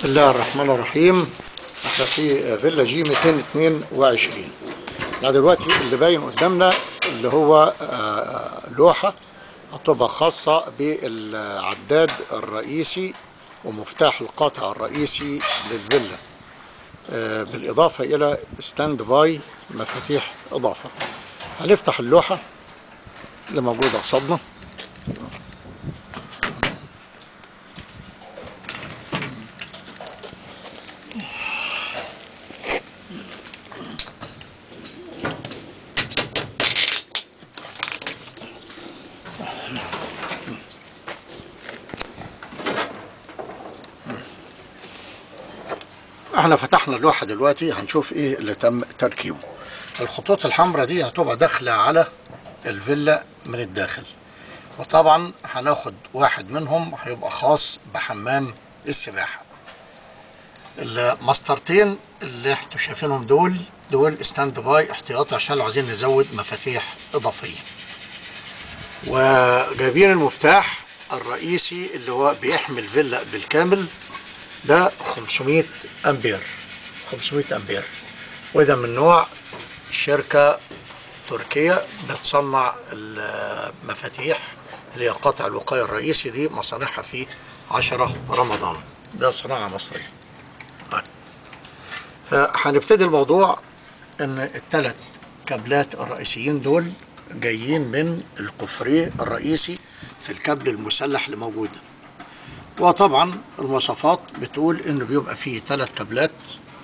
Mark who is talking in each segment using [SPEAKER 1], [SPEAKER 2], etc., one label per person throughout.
[SPEAKER 1] بسم الله الرحمن الرحيم احنا في فيلا جي 222 احنا دلوقتي اللي باين قدامنا اللي هو آه، لوحة هتبقى خاصة بالعداد الرئيسي ومفتاح القاطع الرئيسي للفيلا آه، بالإضافة إلى ستاند باي مفاتيح إضافة هنفتح اللوحة اللي موجودة قصادنا احنا فتحنا اللوحة دلوقتي هنشوف ايه اللي تم تركيبه الخطوط الحمراء دي هتبقى داخلة على الفيلا من الداخل وطبعا هناخد واحد منهم هيبقى خاص بحمام السباحة المسطرتين اللي انتوا شايفينهم دول دول ستاند باي احتياطي عشان لو عايزين نزود مفاتيح اضافية وجايبين المفتاح الرئيسي اللي هو بيحمي الفيلا بالكامل ده 500 امبير 500 امبير وده من نوع شركة تركية بتصنع المفاتيح اللي هي قطع الوقاية الرئيسي دي مصانعها في 10 رمضان ده صناعة مصرية طيب. هنبتدي الموضوع ان الثلاث كابلات الرئيسيين دول جايين من الكفريه الرئيسي في الكابل المسلح اللي موجود وطبعا المواصفات بتقول انه بيبقى فيه ثلاث كابلات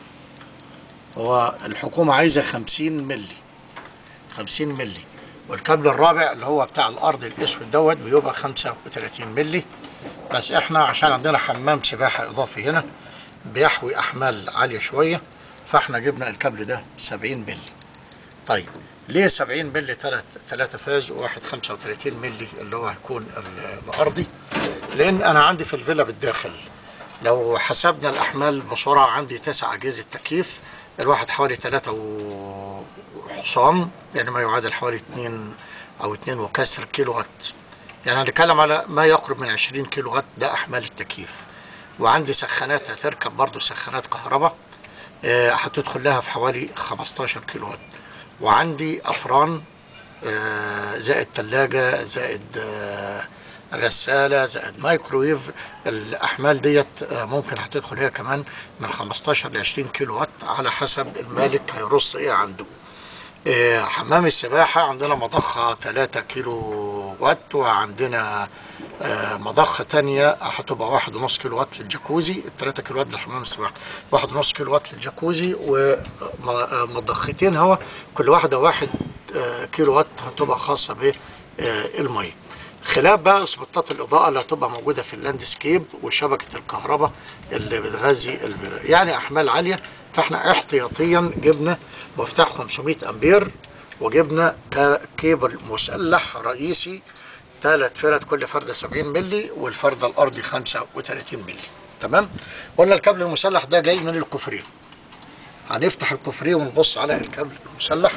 [SPEAKER 1] هو الحكومة عايزة 50 ملي 50 ملي والكابل الرابع اللي هو بتاع الارض الاسود دوت بيبقى 35 ملي بس احنا عشان عندنا حمام سباحة اضافي هنا بيحوي احمال عالية شوية فاحنا جبنا الكابل ده 70 ملي طيب ليه 70 ملي ثلاث ثلاثة فاز وواحد 35 ملي اللي هو هيكون الارضي لان انا عندي في الفيلا بالداخل لو حسبنا الاحمال بسرعه عندي تسع اجهزه تكييف الواحد حوالي ثلاثة وحصان يعني ما يعادل حوالي اتنين او اتنين وكسر كيلو وات يعني هنتكلم على ما يقرب من 20 كيلو وات ده احمال التكييف وعندي سخانات هتركب برضو سخانات كهرباء آه، هتدخل لها في حوالي 15 كيلو وات وعندي افران آه، زائد ثلاجة زائد آه، غسالة زائد مايكرويف الأحمال ديت آه، ممكن هتدخل هي كمان من 15 ل 20 كيلو وات على حسب المالك هيرص ايه عنده آه، حمام السباحة عندنا مضخة 3 كيلو وات وعندنا آه، مضخة تانية هتبقى واحد ونص كيلو وات للجاكوزي التلاتة كيلو وات لحمام السباحة واحد ونص كيلو وات للجاكوزي ومضختين هوا كل واحدة واحد آه، كيلو وات هتبقى خاصة بالمية خلاف بقى اسبوتات الاضاءه اللي هتبقى موجوده في اللاندسكيب وشبكه الكهرباء اللي بتغذي البلاد يعني احمال عاليه فاحنا احتياطيا جبنا مفتاح 500 امبير وجبنا كا- كيبل مسلح رئيسي ثلاث فرد كل فرده 70 مللي والفرد الارضي 35 مللي تمام قلنا الكابل المسلح ده جاي من الكفريه هنفتح الكفريه ونبص على الكابل المسلح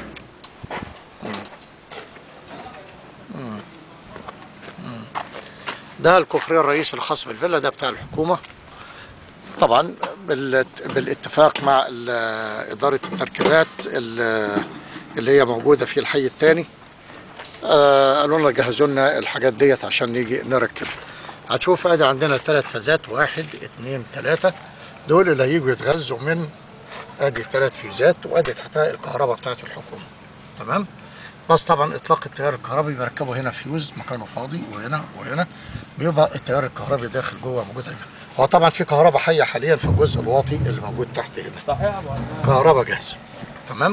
[SPEAKER 1] ده الكفرية الرئيسي الخاص بالفيلا ده بتاع الحكومة طبعا بال- بالاتفاق مع ال- إدارة التركيبات ال- اللي هي موجودة في الحي الثاني قالوا لنا جهزوا لنا الحاجات ديت عشان نيجي نركب هتشوف ادي عندنا ثلاث فازات واحد اثنين ثلاثة دول اللي هيجوا يتغذوا من ادي ثلاث فيوزات وادي تحتها الكهرباء بتاعت الحكومة تمام بس طبعا اطلاق التيار الكهربي بيركبوا هنا فيوز مكانه فاضي وهنا وهنا بيبقى التيار الكهربي داخل جوه موجود هنا هو طبعا في كهرباء حيه حاليا في الجزء الواطي اللي موجود تحت هنا
[SPEAKER 2] صحيح ابو عزام
[SPEAKER 1] كهرباء جاهزه تمام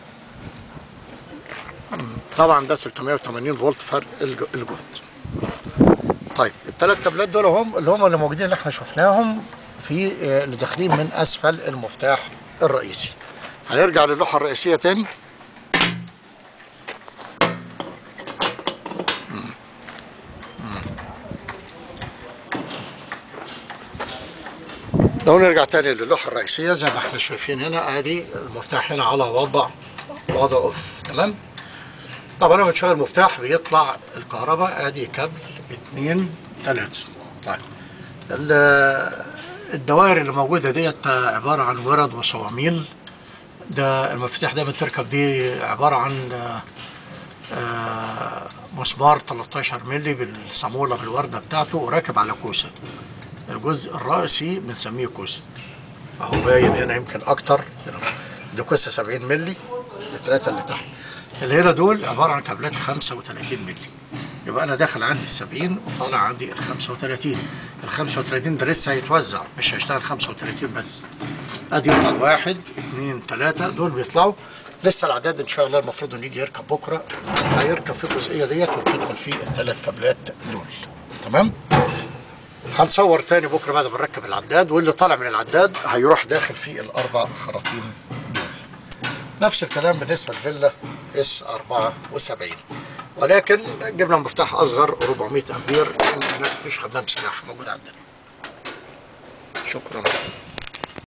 [SPEAKER 1] مم. طبعا ده 380 فولت فرق الج- الجهد طيب الثلاث كابلات دول هم اللي هم اللي موجودين اللي احنا شفناهم في آه، اللي داخلين من اسفل المفتاح الرئيسي هنرجع للوحه الرئيسيه تاني لو نرجع تاني للوحة الرئيسية زي ما احنا شايفين هنا ادي المفتاح هنا على وضع وضع اوف تمام طبعا لما تشغل المفتاح بيطلع الكهرباء ادي كابل اتنين تلاتة طيب ال- الدوائر اللي موجودة ديت عبارة عن ورد وصواميل ده المفاتيح دايما تركب دي عبارة عن آه، آه، مسمار 13 مللي بالصامولة بالوردة بتاعته وراكب على كوسة الجزء الرئيسي بنسميه كوسة اهو باين هنا يمكن اكتر دي كوسة 70 مللي الثلاثة اللي تحت اللي هنا دول عبارة عن كابلات 35 مللي يبقى انا داخل عندي ال 70 وطالع عندي ال 35 ال 35 ده لسه هيتوزع مش هيشتغل 35 بس ادي يطلع واحد اثنين ثلاثة دول بيطلعوا لسه العداد ان شاء الله المفروض انه يجي يركب بكره هيركب في الجزئيه ديت وتدخل في الثلاث كابلات دول تمام هنصور تاني بكره بعد ما نركب العداد واللي طالع من العداد هيروح داخل في الاربع خراطيم دول نفس الكلام بالنسبه لفيلا اس 74 ولكن جبنا مفتاح اصغر 400 امبير لان هناك مفيش حمام سباحه موجود عندنا شكرا